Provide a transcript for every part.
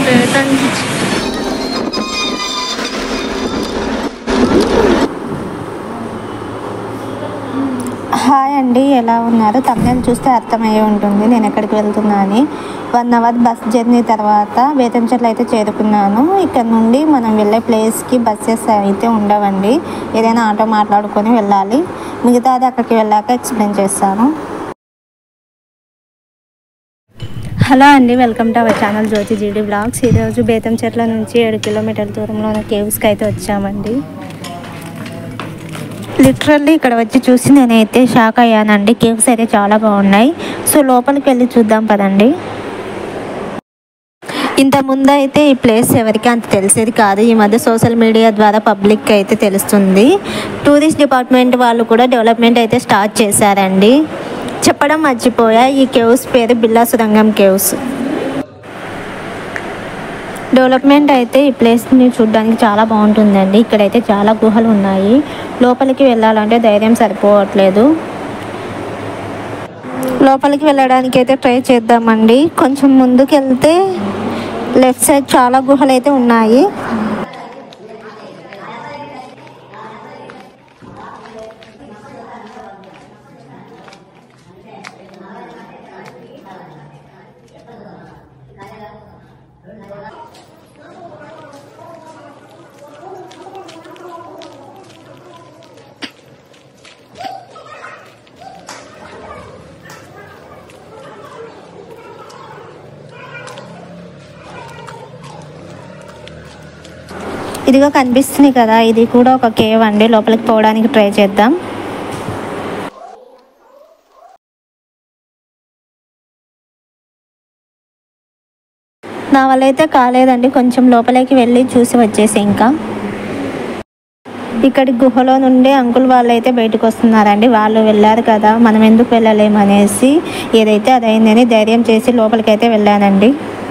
బేతంగి hi అండి ఎలా ఉన్నారు తమిళ చూస్తే అర్థమయ్యే ఉంటుంది నేను ఎక్కడికి వెళ్తున్నా అని వన్ అవర్ బస్ జర్నీ తర్వాత బేతంచెర్లు అయితే చేరుకున్నాను ఇక్కడ నుండి మనం వెళ్ళే ప్లేస్కి బస్సెస్ అయితే ఉండవండి ఏదైనా ఆటో మాట్లాడుకొని వెళ్ళాలి మిగతాది అక్కడికి వెళ్ళాక ఎక్స్ప్లెయిన్ చేస్తాను హలో అండి welcome to our channel Jyothi GD blogs ఈరోజు బేతంచెర్ల నుంచి ఏడు కిలోమీటర్ల దూరంలో ఉన్న కేవ్స్కి అయితే వచ్చామండి లిటరల్లీ ఇక్కడ వచ్చి చూసి నేనైతే షాక్ అయ్యానండి కేవ్స్ అయితే చాలా బాగున్నాయి సో లోపలికి వెళ్ళి చూద్దాం పదండి ఇంత ముందు అయితే ఈ ప్లేస్ ఎవరికి అంత తెలిసేది కాదు ఈ మధ్య సోషల్ మీడియా ద్వారా పబ్లిక్ అయితే తెలుస్తుంది టూరిస్ట్ డిపార్ట్మెంట్ వాళ్ళు కూడా డెవలప్మెంట్ అయితే స్టార్ట్ చేశారండి చెప్పడం మర్చిపోయా ఈ కేవ్స్ పేరు బిల్లా సురంగం కేవ్స్ డెవలప్మెంట్ అయితే ఈ ప్లేస్ని చూడడానికి చాలా బాగుంటుందండి ఇక్కడైతే చాలా గుహలు ఉన్నాయి లోపలికి వెళ్ళాలంటే ధైర్యం సరిపోవట్లేదు లోపలికి వెళ్ళడానికి అయితే ట్రై చేద్దామండి కొంచెం ముందుకు వెళ్తే లెఫ్ట్ సైడ్ చాలా గుహలు అయితే ఉన్నాయి ఇదిగో కనిపిస్తుంది కదా ఇది కూడా ఒక కేవ్ అండి లోపలికి పోవడానికి ట్రై చేద్దాం నా వల్ల అయితే కాలేదండి కొంచెం లోపలికి వెళ్ళి చూసి వచ్చేసి ఇంకా ఇక్కడి గుహలో నుండి అంకుల్ వాళ్ళు అయితే బయటకు వస్తున్నారండి వాళ్ళు వెళ్ళారు కదా మనం ఎందుకు వెళ్ళలేమనేసి ఏదైతే అదైందని ధైర్యం చేసి లోపలికి అయితే వెళ్ళానండి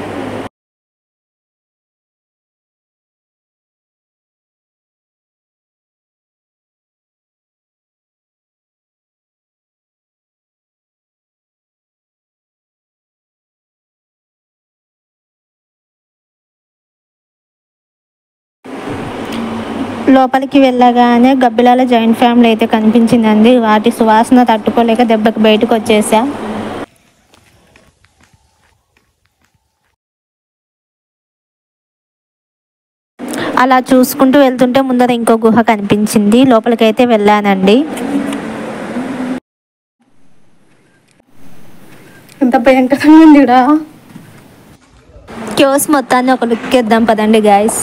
లోపలికి వెళ్ళగానే గబ్బిలాల జాయింట్ ఫ్యామిలీ అయితే కనిపించిందండి వాటి సువాసన తట్టుకోలేక దెబ్బకి బయటకు వచ్చేసా అలా చూసుకుంటూ వెళ్తుంటే ముందర ఇంకో గుహ కనిపించింది లోపలికి అయితే వెళ్ళానండి ఎంత భయంకరంగా ఉందిడా క్యోస్ మొత్తాన్ని ఒక లుక్ ఇద్దాం పదండి గాయస్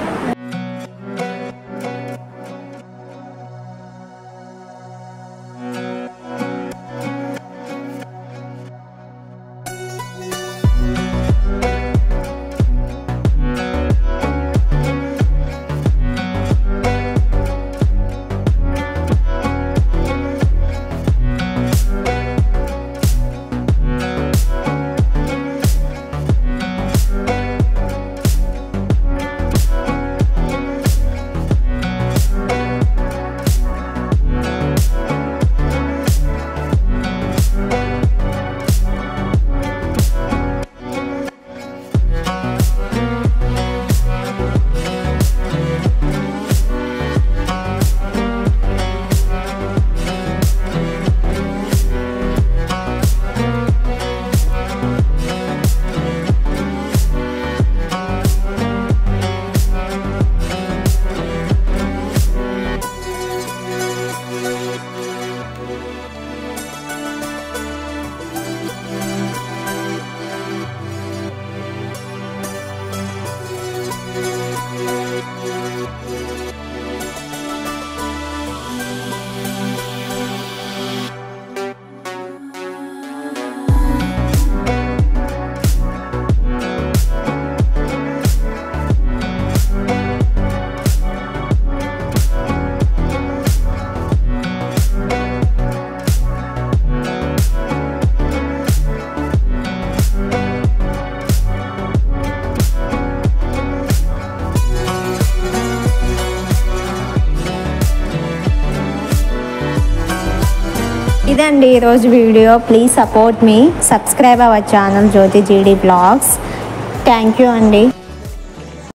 ఇదండి ఈరోజు వీడియో ప్లీజ్ సపోర్ట్ మీ subscribe our channel Jyothi GD blogs thank you అండి